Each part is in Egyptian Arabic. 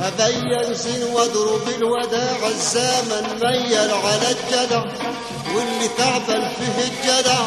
فبين زين واضرب الوداع الزمن ميل على الجدع واللي تعبان فيه الجدع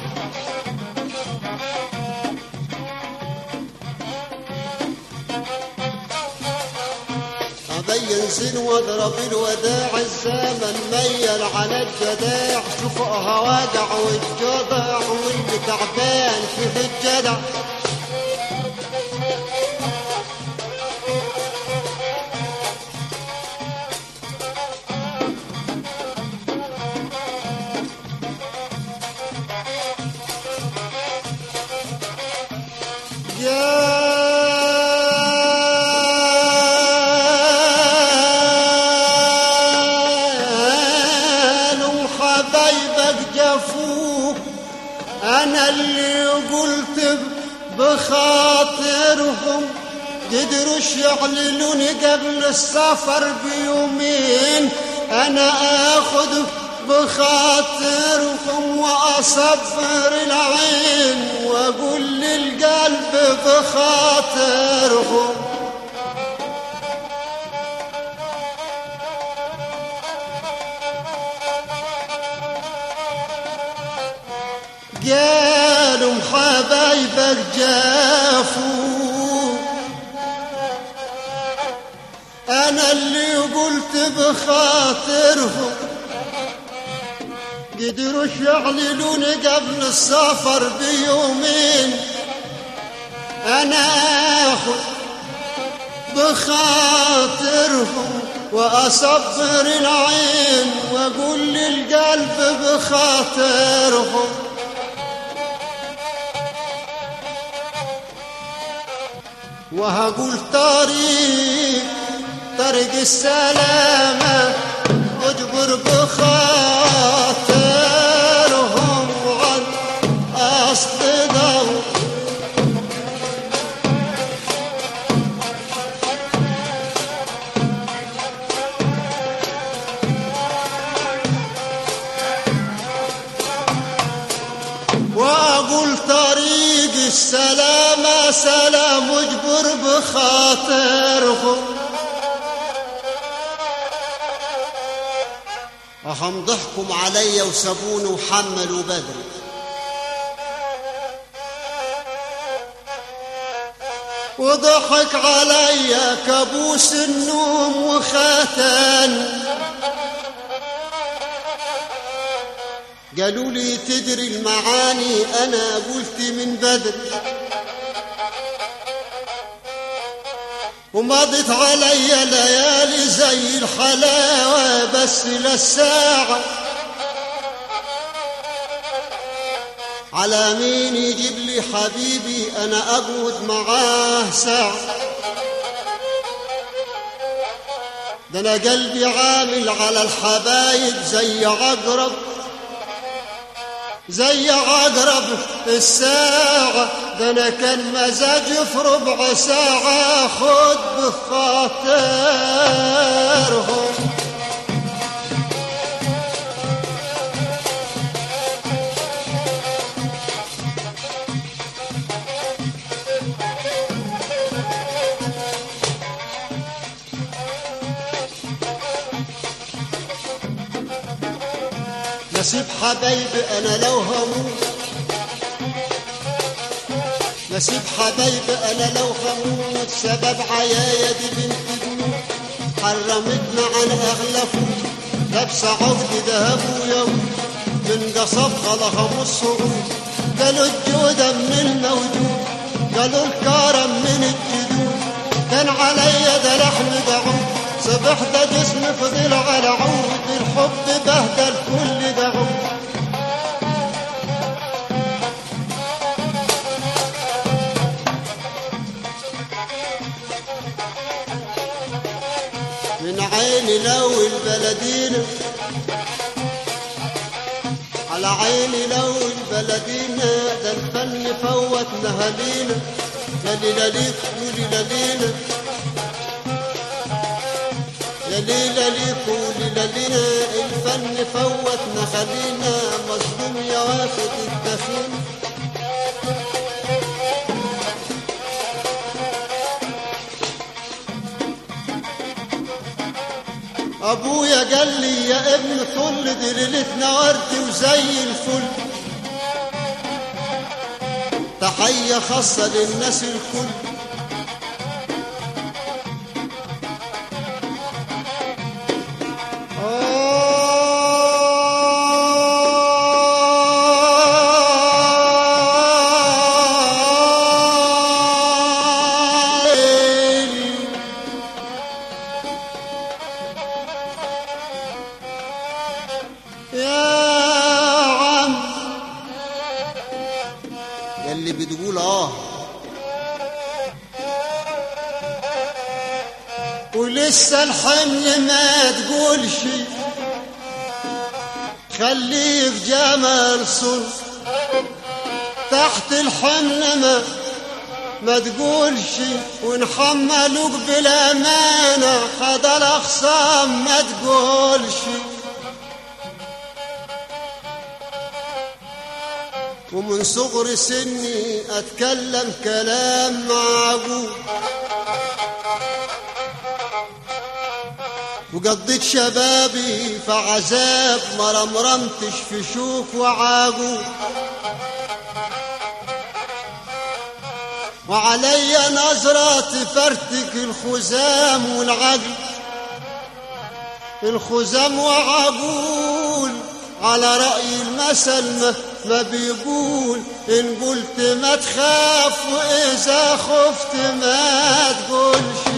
أبين زين واضرب الوداع الزمن ميل على الجداع شوفها واجع والجدع واللي تعبان فيه الجدع قالوا حبايبك جفوك انا اللي قلت بخاطرهم قدروا يعللوني قبل السفر بيومين انا اخذ بخاطرهم واصبر العين واقول للقلب بخاطرهم قالوا حبايبك جافوا انا اللي قلت بخاطرهم قدروا يعللوني قبل السفر بيومين انا اخذ بخاطرهم واصبر العين واقول للقلب بخاطرهم وهقول طريق طريق السلامة اجبر بخاطرهم وعن أصل ضوء واقول طريق السلامة سلام اجبر بخاطرهم أهم ضحكم علي وسابوني وحملوا بدري وضحك علي كابوس النوم وختان قالوا لي تدري المعاني انا قلت من بدري ومضت علي ليالي زي الحلاوة بس للساعة على مين يجيب لي حبيبي انا اقعد معاه ساعة ده انا قلبي عامل على الحبايب زي عقرب زي عقرب الساعة ده أنا كان مزاجي في ربع ساعة خد بخاطرهم نسيب حبايبي انا لو هموت نسيب حبايبي انا لو هموت سبب عيايا دي بنت جنود حرمتنا عن اغلى فوت لابسه عقد ذهب ويوم من قصب خلها الصعود قالوا الجودة من الموجود قالوا الكرم من الجدود كان عليا ده لحم دعود صبح ده جسم فضل على عود الحب بهدل كل دعود من عيني لو البلدينة على عيني لو البلدينة ده الفن فوت نهالينا يا ليلاليك قولي لالينا يا ليلة ليك وليلة لينا الفن فوت نخلينا مظلوم يا واخد الدخيل ابويا قال لي يا ابن طل دي ليلتنا ورد وزي الفل تحية خاصة للناس الكل يا عم يلي بتقول اه ولسه الحمل ما تقولش خليك جمال صن تحت الحمل ما ما تقولش ونحملوك بالامانه خد الاخصام ما تقولش ومن صغر سني اتكلم كلام معقول وقضيت شبابي في عذاب ما رمرمتش في شوك وعاقول وعلي نظرة تفرتك الخزام والعقل الخزام وعقول على رأي المثل ما, ما بيقول إن قلت ما تخاف وإذا خفت ما تقولش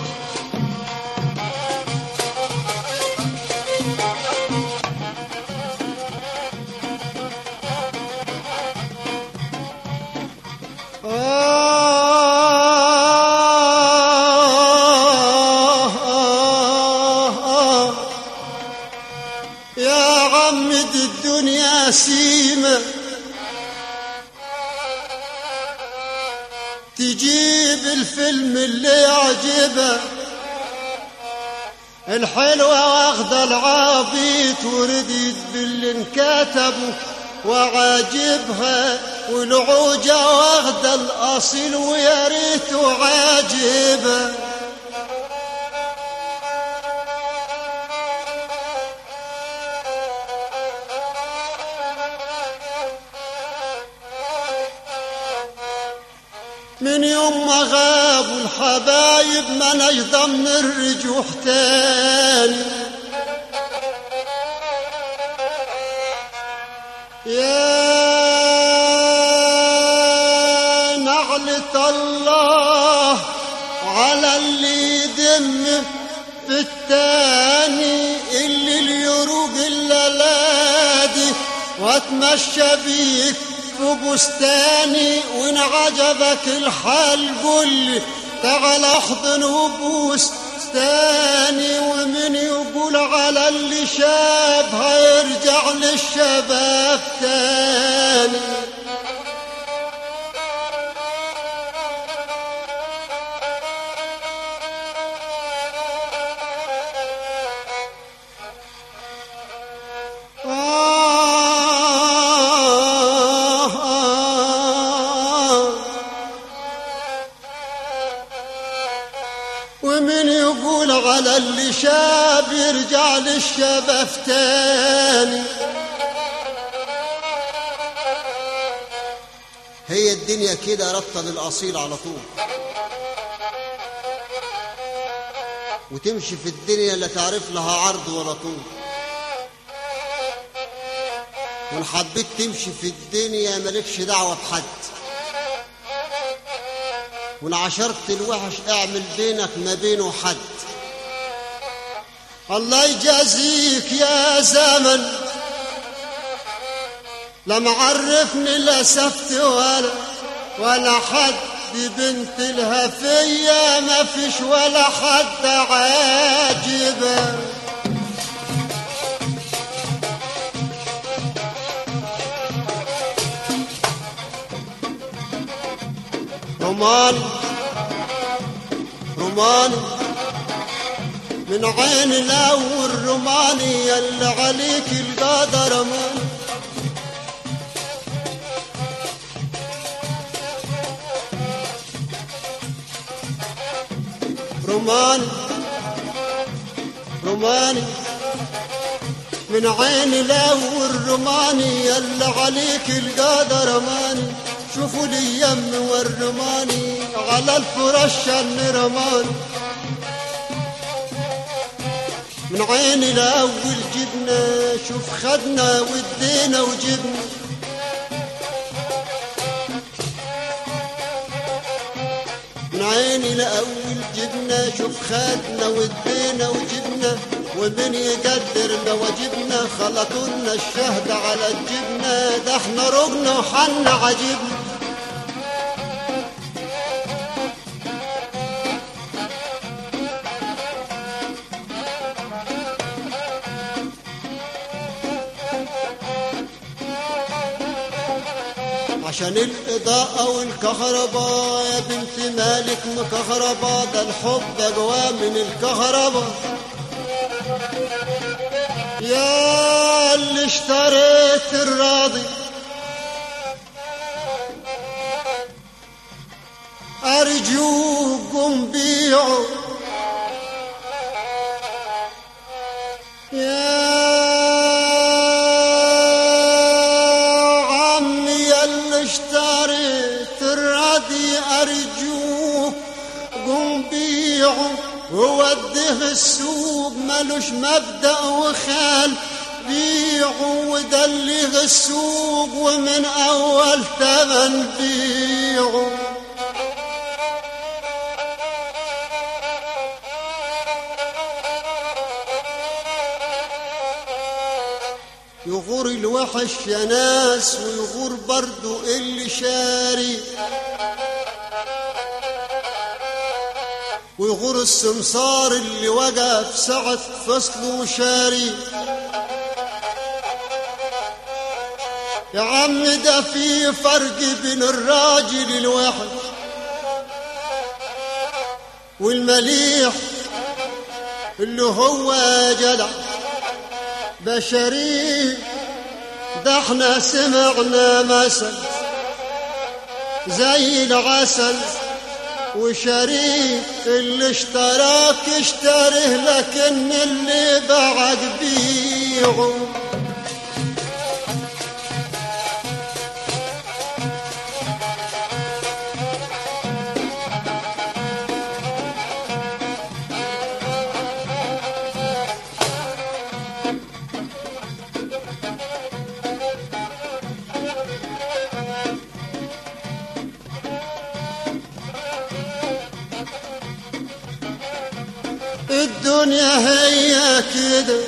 آه آه آه يا عم دي الدنيا سيمة تجيب الفيلم اللي يعجبك الحلوة واخدة العابيط ورديت باللي انكتبوا وعاجبها والعوجة واخدة الأصيل ويا ريته عاجبها من يوم ما غابوا الحبايب ما نجضم الرجوح تاني يا نعلة الله على اللي يدم في التاني اللي اليروق الليلادي واتمشى بيك في بستاني وان عجبك الحال قولي تعال احضن وبوس تاني ومن يقول على اللي شاب هيرجع للشباب تاني آه آه ومن يقول على اللي شاب يرجع للشباب تاني هي الدنيا كده ربطة للأصيل على طول وتمشي في الدنيا لا تعرف لها عرض ولا طول وان حبيت تمشي في الدنيا مالكش دعوة بحد وان عشرت الوحش اعمل بينك ما بينه حد الله يجازيك يا زمن لما عرفني لا سفت ولا ولا حد بنت الهفية ما فيش ولا حد عاجبه روماني روماني من عين الاول روماني يلي عليك القدر من روماني رماني من عيني لو الرماني يلا عليك القادر رماني شوفوا لي يم والرماني على الفرش النرماني من عيني لأول جبنا شوف خدنا ودينا وجبنا من عيني لأول جبنا شوف خدنا ودينا وجبنا ومن يقدر بواجبنا خلطولنا الشهد على الجبنة ده احنا رجنا وحنا عجبنا عشان الإضاءة والكهرباء يا بنت مالك مكهرباء ده الحب أجوا من الكهرباء يا اللي اشتريت الراضي أرجوكم بيعوا يا عمي يا اللي اشتريت الراضي أرجوك قم بيعوا ووديه السوق ملوش مبدأ وخال بيعوا ودلغ السوق ومن أول تمن بيعوا يغور الوحش يا ناس ويغور برضو اللي شاري ويغور السمسار اللي وقف سعة فصله وشاري يا عم ده في فرق بين الراجل الواحد والمليح اللي هو جدع بشري ده احنا سمعنا مثل زي العسل وشريك اللي اشتراك اشتريه لكن اللي بعد بيعه الدنيا هي كده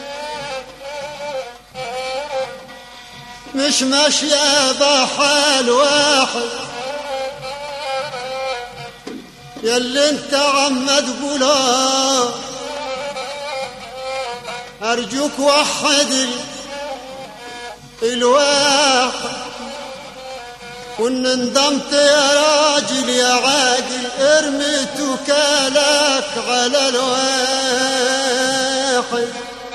مش ماشية بحال واحد ياللي انت عم تقولها ارجوك وحد ال- الواحد وان انضمت يا راجل يا عاقل ارميت وكالك على الواحد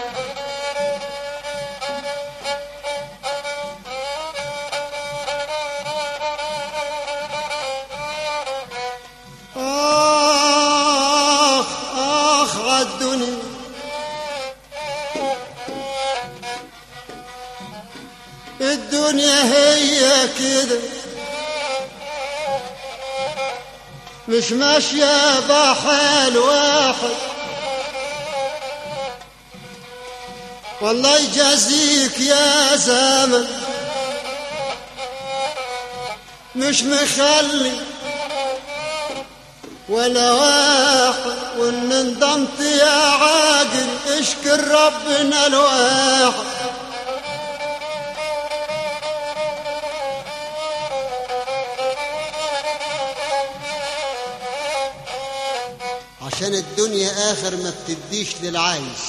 آخ آخ عالدنيا الدنيا هي كده مش ماشية بحال واحد والله يجازيك يا زمن مش مخلي ولا واحد وان انضمت يا عاقل اشكر ربنا الواحد عشان الدنيا اخر ما بتديش للعايز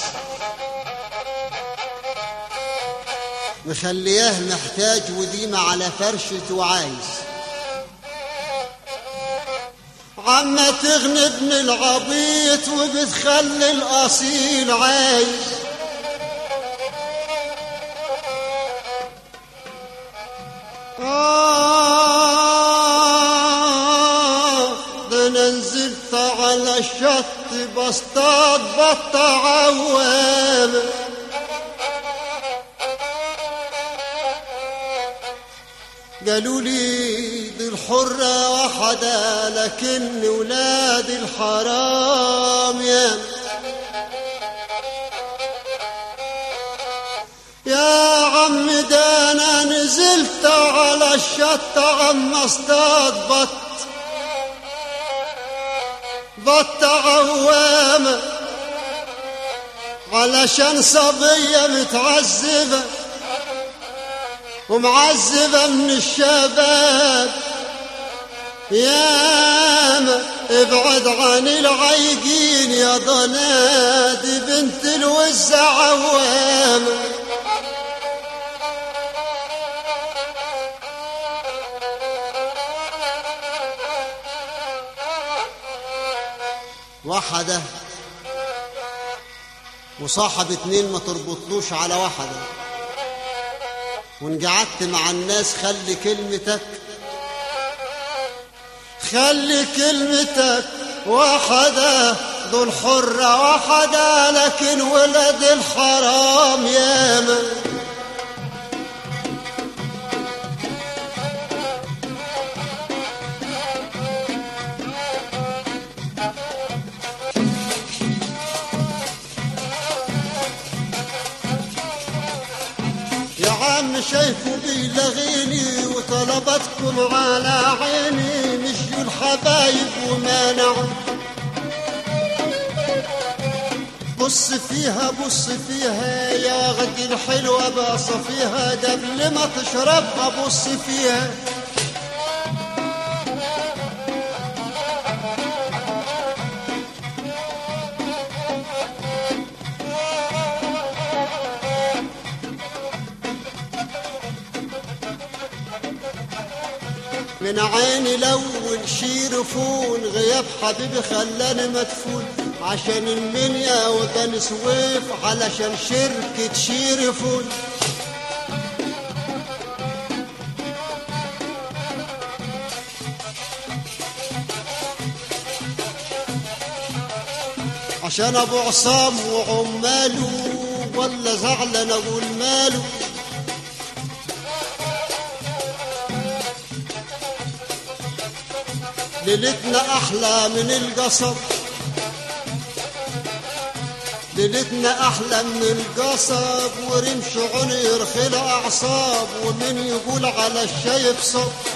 مخلياه محتاج وديمة على فرشة وعايز عما تغني ابن العبيط وبتخلي الاصيل عايز آه ده أنا نزلت على على الشط بصطاد بط عوامة قالوا لي دي الحرة وحدة لكن ولاد الحرام يا يا عم ده انا نزلت على الشط عم اصطاد بط بط عوامة علشان صبية متعذبة ومعذبة من الشباب ياما ابعد عن العيقين يا ضنادي بنت الوز عوامة وحدة وصاحب اتنين ما تربطلوش على وحدة وان قعدت مع الناس خلي كلمتك خلي كلمتك وحدة دول حرة وحدة لكن ولد الحرام ياما يا عم شايفه بيلغيني وطلبتكم على عيني مشيوا الحبايب ومانعوا بص فيها بص فيها يا غدي الحلوة باص فيها ده قبل ما تشربها بص فيها من عيني لون شيرفون غياب حبيبي خلاني مدفون عشان المنيا وبني سويف علشان شركة شيرفون عشان ابو عصام وعماله ولا زعلان اقول ماله ليلتنا احلى من القصب ليلتنا احلى من القصب ورمش عنير خلع اعصاب ومن يقول على الشايب صب